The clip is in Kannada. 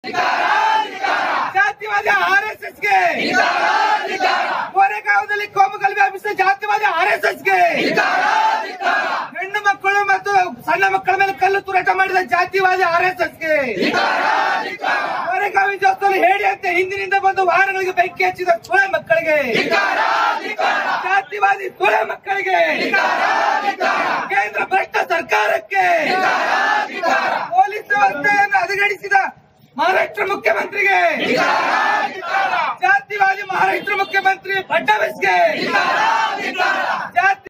ಜಾತಿವಾದಿ ಆರ್ ಎಸ್ ಎಸ್ಗೆ ಕೋರೆಗಾಂವದಲ್ಲಿ ಕೋಮುಗಲ್ ವ್ಯಾಪಿಸಿದ ಜಾತಿವಾದಿ ಆರ್ ಎಸ್ ಎಸ್ಗೆ ಹೆಣ್ಣು ಮಕ್ಕಳು ಮತ್ತು ಸಣ್ಣ ಮಕ್ಕಳ ಮೇಲೆ ಕಲ್ಲು ತೂರಾಟ ಮಾಡಿದ ಜಾತಿವಾದಿ ಆರ್ ಎಸ್ ಎಸ್ಗೆ ಕೋರೆಗಾಂವ್ ವಿಜಯೋತ್ಸವ ಹೇಳಿ ಅಂತ ಹಿಂದಿನಿಂದ ಬಂದು ವಾಹನಗಳಿಗೆ ಬೆಂಕಿ ಹಚ್ಚಿದ ತುಳೆ ಮಕ್ಕಳಿಗೆ ಜಾತಿವಾದಿ ತುಳೆ ಮಕ್ಕಳಿಗೆ ಕೇಂದ್ರ ಭ್ರಷ್ಟ ಸರ್ಕಾರಕ್ಕೆ ಪೊಲೀಸ್ ವ್ಯವಸ್ಥೆಯನ್ನು ಹದಗೆಡಿಸಿದ ಮಹಾರಾಷ್ಟ್ರ ಮುಖ್ಯಮಂತ್ರಿಗೆ ಜಾತಿವಾದಿ ಮಹಾರಾಷ್ಟ್ರ ಮುಖ್ಯಮಂತ್ರಿ ಫಡ್ನವೀಸ್ಗೆ ಜಾತಿ